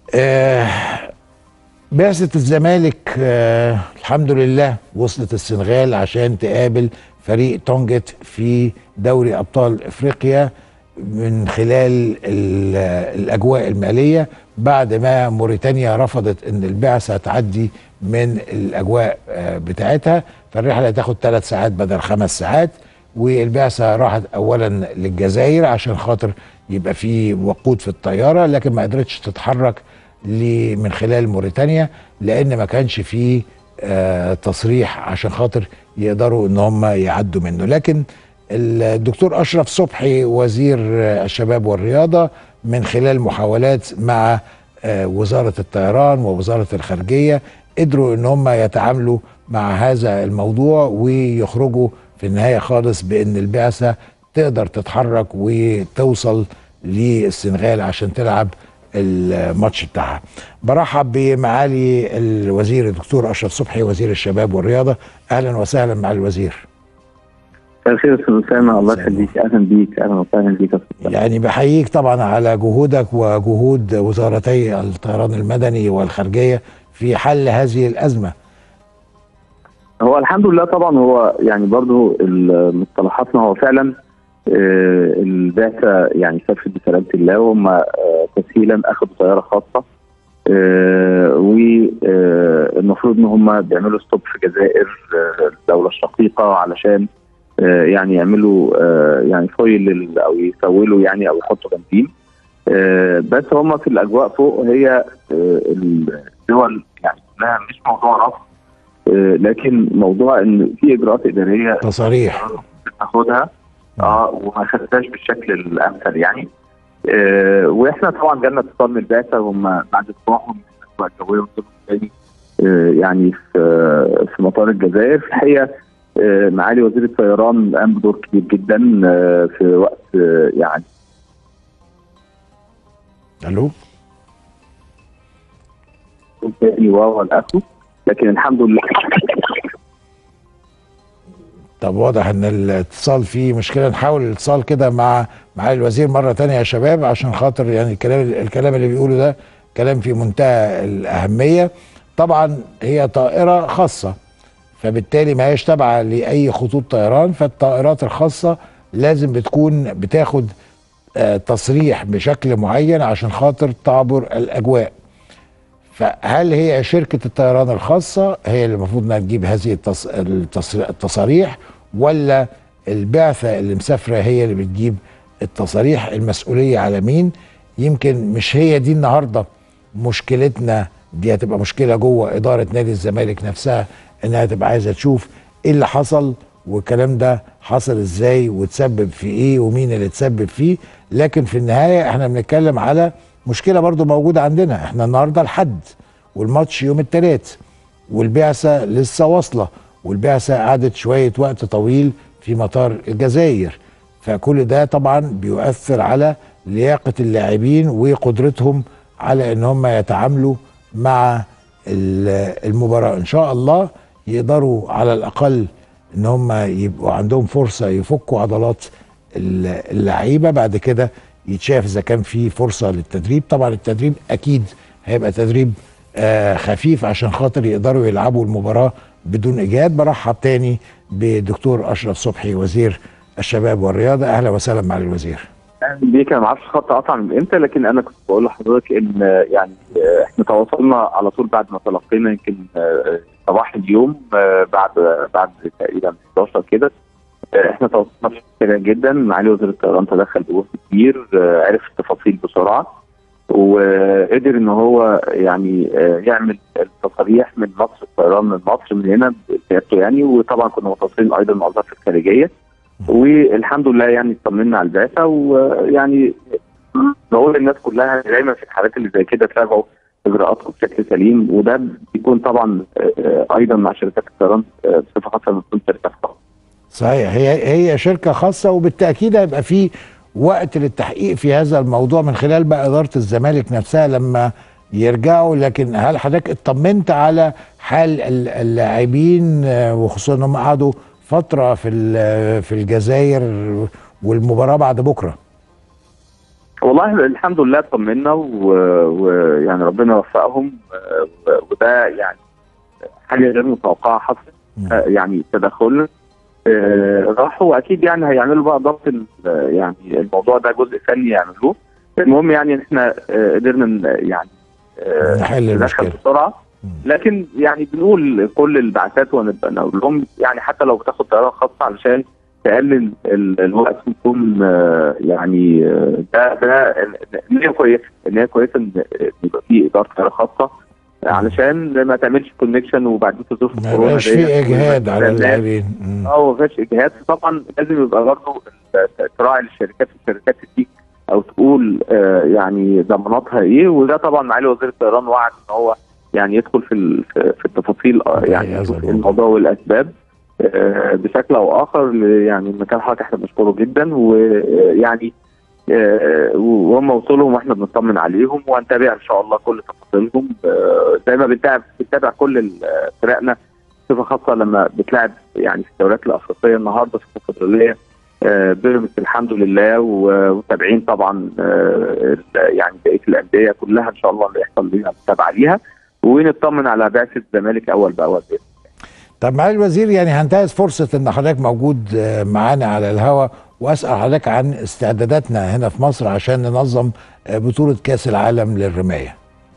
آه بعثة الزمالك آه الحمد لله وصلت السنغال عشان تقابل فريق تونجت في دوري أبطال إفريقيا من خلال ال- الأجواء المالية بعد ما موريتانيا رفضت أن البعثة تعدي من الأجواء آه بتاعتها فالرحلة هتاخد ثلاث ساعات بدل خمس ساعات والبعثة راحت أولا للجزائر عشان خاطر يبقى في وقود في الطيارة لكن ما قدرتش تتحرك ل- من خلال موريتانيا لان ما كانش فيه آه، تصريح عشان خاطر يقدروا ان هم يعدوا منه لكن الدكتور اشرف صبحي وزير آه، الشباب والرياضه من خلال محاولات مع آه، وزاره الطيران ووزاره الخارجيه قدروا ان هم يتعاملوا مع هذا الموضوع ويخرجوا في النهايه خالص بان البعثه تقدر تتحرك وتوصل للسنغال عشان تلعب الماتش بتاعها برحب بمعالي الوزير الدكتور اشرف صبحي وزير الشباب والرياضه اهلا وسهلا مع الوزير مساء الخير استاذ اسامه الله مساء يخليك اهلا بيك اهلا وسهلا بيك يا أستاذ. يعني بحييك طبعا على جهودك وجهود وزارتي الطيران المدني والخارجيه في حل هذه الازمه هو الحمد لله طبعا هو يعني برضو ال- مصطلحاتنا هو فعلا آه، البعثه يعني سافرت بسلامه الله وهم آه، تسهيلا اخذوا طياره خاصه والمفروض ان هم بيعملوا ستوب في الجزائر آه، الدوله الشقيقه علشان آه، يعني يعملوا آه، يعني فويل لل- او يسولوا يعني او يحطوا بنزين آه، بس هم في الاجواء فوق هي آه، الدول يعني كلها مش موضوع رفض آه، لكن موضوع ان في اجراءات اداريه تصاريح تاخدها اه وما خدتهاش بالشكل الامثل يعني آه واحنا طبعا جالنا اتصال من البعثه وهم بعد طلوعهم من الاجواء الجويه وصلوا تاني آه يعني في آه في مطار الجزائر في الحقيقه آه معالي وزير الطيران قام بدور كبير جدا آه في وقت آه يعني الو تاني واو الاخو لكن الحمد لله طب واضح ان الاتصال فيه مشكله نحاول الاتصال كده مع معالي الوزير مره تانية يا شباب عشان خاطر يعني الكلام الكلام اللي بيقوله ده كلام في منتهى الاهميه طبعا هي طائره خاصه فبالتالي ما هيش تابعه لاي خطوط طيران فالطائرات الخاصه لازم بتكون بتاخد آه، تصريح بشكل معين عشان خاطر تعبر الاجواء فهل هي شركة الطيران الخاصة هي اللي المفروض انها تجيب هذه التص... التص... التصاريح ولا البعثة اللي مسافرة هي اللي بتجيب التصاريح المسؤولية على مين يمكن مش هي دي النهاردة مشكلتنا دي هتبقى مشكلة جوه إدارة نادي الزمالك نفسها انها تبقى عايزة تشوف ايه اللي حصل والكلام ده حصل ازاي وتسبب في ايه ومين اللي تسبب فيه لكن في النهاية احنا بنتكلم على مشكلة برضو موجودة عندنا احنا النهاردة الحد والماتش يوم الثلاث والبعثة لسه واصلة والبعثة قعدت شوية وقت طويل في مطار الجزائر فكل ده طبعا بيؤثر على لياقة اللاعبين وقدرتهم على ان هم يتعاملوا مع ال- المباراة ان شاء الله يقدروا على الاقل ان هم يبقوا عندهم فرصة يفكوا عضلات ال- اللعيبة بعد كده يتشاف اذا كان في فرصة للتدريب طبعا التدريب اكيد هيبقى تدريب آه خفيف عشان خاطر يقدروا يلعبوا المباراة بدون اجهاد برحب تاني بدكتور اشرف صبحي وزير الشباب والرياضة اهلا وسهلا مع الوزير اهلا بيك انا ما اعرفش الخط قطع من امتى لكن انا كنت بقول لحضرتك ان آه، يعني آه، احنا تواصلنا على طول بعد ما تلقينا يمكن آه، صباح اليوم آه، بعد بعد تقريبا 11 كده آه، احنا تواصلنا بشكل سريع جدا معالي وزير الطيران تدخل بجهد كبير آه، عرف التفاصيل بسرعه وقدر ان هو يعني آه، يعمل التصاريح من مصر الطيران من مصر من هنا بسيادته يعني وطبعا كنا متصلين ايضا مع وزاره الخارجيه والحمد لله يعني اطمنا على البعثه ويعني بقول للناس كلها دايما في الحالات اللي زي كده تراجعوا اجراءاتهم بشكل سليم وده بيكون طبعا آه، ايضا مع شركات الطيران آه، بصفه خاصه لما تكون شركات خاصه. صحيح هي هي شركة خاصة وبالتأكيد هيبقى في وقت للتحقيق في هذا الموضوع من خلال بقى إدارة الزمالك نفسها لما يرجعوا لكن هل حضرتك اطمنت على حال ال- اللاعبين آه، وخصوصا انهم قعدوا فترة في ال- في الجزائر والمباراة بعد بكرة والله الحمد لله اطمنا ويعني ربنا وفقهم آه، وده يعني حاجه غير متوقعه حصلت مم. آه، يعني تدخلنا آه، راحوا واكيد يعني هيعملوا بقى ضبط ال- يعني الموضوع ده جزء فني يعملوه المهم يعني ان احنا آه، قدرنا ن- يعني آه، نحل ندخل المشكله بسرعه مم. لكن يعني بنقول كل البعثات ونبقى نقول لهم يعني حتى لو بتاخد طياره خاصه علشان تقلل ال- الوقت يكون آه، يعني آه، ده ده ان هي كويسه ان هي كويسه ان إن يبقى في اداره طياره خاصه علشان ما تعملش كونكشن وبعدين في ظروف ما الكورونا يبقاش ديت في اجهاد على والناس- اللاعبين مم. اه ما فيهاش اجهاد طبعا لازم يبقى برضه تراعي للشركات الشركات تديك او تقول آه يعني ضماناتها ايه وده طبعا معالي وزير الطيران وعد ان هو يعني يدخل في ال- في في التفاصيل آه، يعني هذا يشوف الموضوع. الموضوع والاسباب آه بشكل او اخر ل- يعني المكان حضرتك احنا بنشكره جدا ويعني آه، وهم وصولهم واحنا بنطمن عليهم وهنتابع ان شاء الله كل تفاصيلهم آه، زي ما بنتابع بنتابع كل ال- فرقنا بصفه خاصه لما بتلعب يعني في الدوريات الافريقيه النهارده في الكونفدراليه آه، بيراميدز الحمد لله و- ومتابعين طبعا آه، ال- يعني بقيه الانديه كلها ان شاء الله اللي يحصل لنا متابعه ليها ونطمن على بعثه الزمالك اول باول بإذن طب معالي الوزير يعني هنتهز فرصه ان حضرتك موجود آه، معانا على الهوا واسال حضرتك عن استعداداتنا هنا في مصر عشان ننظم آه، بطوله كاس العالم للرمايه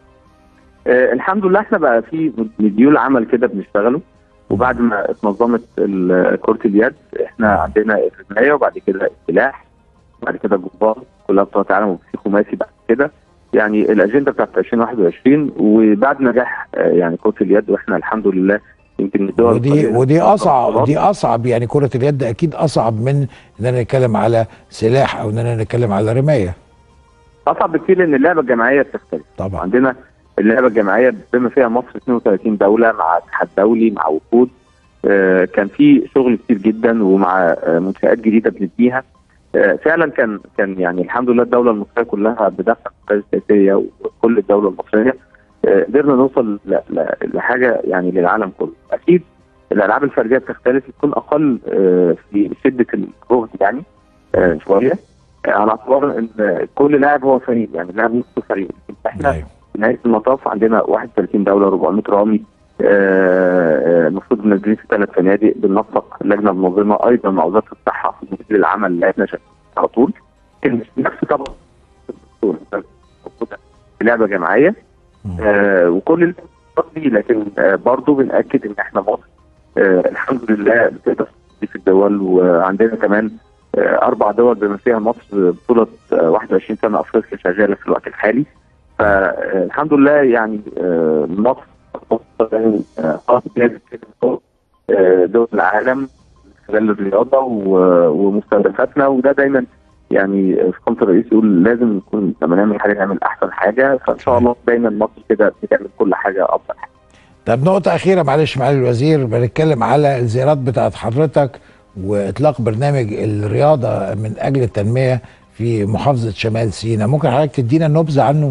آه الحمد لله احنا بقى في مديول عمل كده بنشتغله وبعد ما اتنظمت ال- كرة اليد احنا عندنا الرماية وبعد كده السلاح وبعد كده الجمباز كلها بطولة عالم وفي خماسي بعد كده يعني الاجنده بتاعت 2021 وبعد نجاح آه، يعني كرة اليد واحنا الحمد لله يمكن الدول ودي القليلة ودي بتاعت اصعب البطولات. دي اصعب يعني كره اليد اكيد اصعب من اننا نتكلم على سلاح او اننا نتكلم على رمايه اصعب بكتير لان اللعبه الجماعيه بتختلف طبعا عندنا اللعبه الجماعيه بما فيها مصر 32 دوله مع اتحاد دولي مع وفود آه، كان في شغل كتير جدا ومع آه، منشات جديده بنبنيها آه، فعلا كان كان يعني الحمد لله الدوله المصريه كلها بدفع القياده السياسيه وكل الدوله المصريه آه، قدرنا نوصل ل- ل- لحاجه يعني للعالم كله اكيد الالعاب الفرديه بتختلف تكون اقل آه، في شده الجهد يعني آه، شويه آه، على اعتبار ان كل لاعب هو فريق يعني اللاعب نصف فريق احنا أيوة. في نهايه المطاف عندنا 31 دوله 400 رامي آه، آه، المفروض منزلين في ثلاث فنادق بننسق اللجنه المنظمه ايضا مع وزاره الصحه في مدير العمل اللي احنا شغالين على طول كان مش نفس طبعا الدكتور موجودة في لعبه جماعيه مم. آه وكل الانتصارات دي لكن آه برضه بناكد ان احنا مصر آه الحمد لله بتقدر تستضيف الدول وعندنا كمان آه اربع دول بما فيها مصر بطوله آه 21 سنه افريقيا شغاله في الوقت الحالي فالحمد لله يعني آه مصر مصر آه، خلاص جاهزة كده آه، دول العالم من خلال الرياضه و- ومستهدفاتنا وده دايما يعني في قناه الرئيس يقول لازم نكون لما نعمل حاجه نعمل احسن حاجه فان شاء الله دايما مصر كده بتعمل كل حاجه افضل حاجه طب نقطة أخيرة معلش معالي الوزير بنتكلم على الزيارات بتاعت حضرتك وإطلاق برنامج الرياضة من أجل التنمية في محافظة شمال سيناء ممكن حضرتك تدينا نبذة عنه؟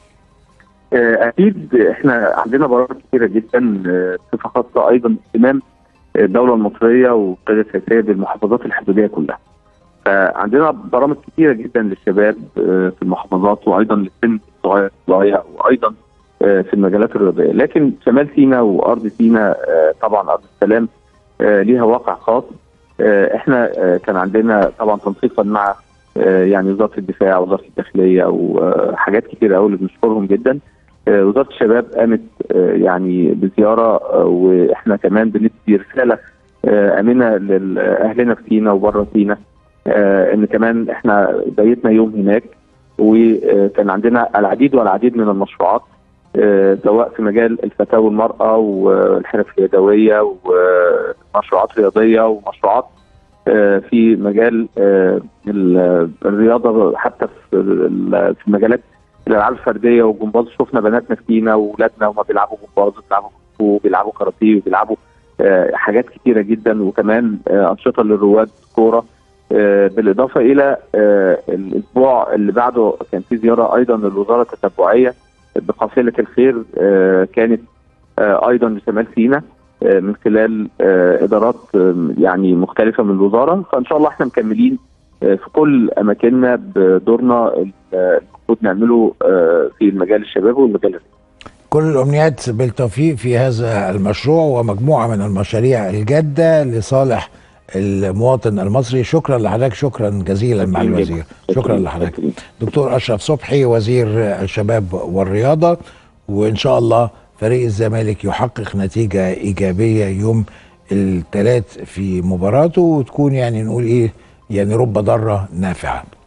آه، اكيد احنا عندنا برامج كثيره جدا آه، بصفه خاصه ايضا اهتمام الدوله المصريه والقياده السياسيه بالمحافظات الحدوديه كلها. فعندنا برامج كثيره جدا للشباب آه، في المحافظات وايضا للسن الصغير الصغير وايضا آه، في المجالات الرياضيه، لكن شمال سيناء وارض سيناء آه، طبعا ارض السلام آه، ليها واقع خاص آه، احنا آه، كان عندنا طبعا تنسيقا مع آه، يعني وزاره الدفاع ووزاره الداخليه وحاجات كتير قوي اللي بنشكرهم جدا آه، وزاره الشباب قامت آه، يعني بزياره آه، واحنا كمان بندي رساله آه، امنه لاهلنا في سينا وبره سينا آه، ان كمان احنا بيتنا يوم هناك وكان عندنا العديد والعديد من المشروعات آه، سواء في مجال الفتاوى والمراه والحرف اليدويه ومشروعات رياضيه ومشروعات آه، في مجال آه، ال- الرياضه حتى في ال- في مجالات الالعاب الفرديه والجمباز شفنا بناتنا في سينا واولادنا وما بيلعبوا جمباز وبيلعبوا كونغ فو وبيلعبوا كاراتيه وبيلعبوا آه، حاجات كتيره جدا وكمان آه، انشطه للرواد كوره آه، بالاضافه الى آه، الاسبوع اللي بعده كان في زياره ايضا للوزاره التتبعيه بقافله الخير آه، كانت آه، ايضا لشمال سيناء آه، من خلال آه، ادارات آه، يعني مختلفه من الوزاره فان شاء الله احنا مكملين آه، في كل اماكننا بدورنا ال- المفروض نعمله آه، في مجال الشباب والمجال الرياضي. كل الامنيات بالتوفيق في هذا المشروع ومجموعه من المشاريع الجاده لصالح المواطن المصري شكرا لحضرتك شكرا جزيلا مع شكراً الوزير جداً. شكرا شكراً. لحضرتك شكراً. دكتور اشرف صبحي وزير الشباب والرياضه وان شاء الله فريق الزمالك يحقق نتيجه ايجابيه يوم الثلاث في مباراته وتكون يعني نقول ايه يعني رب ضاره نافعه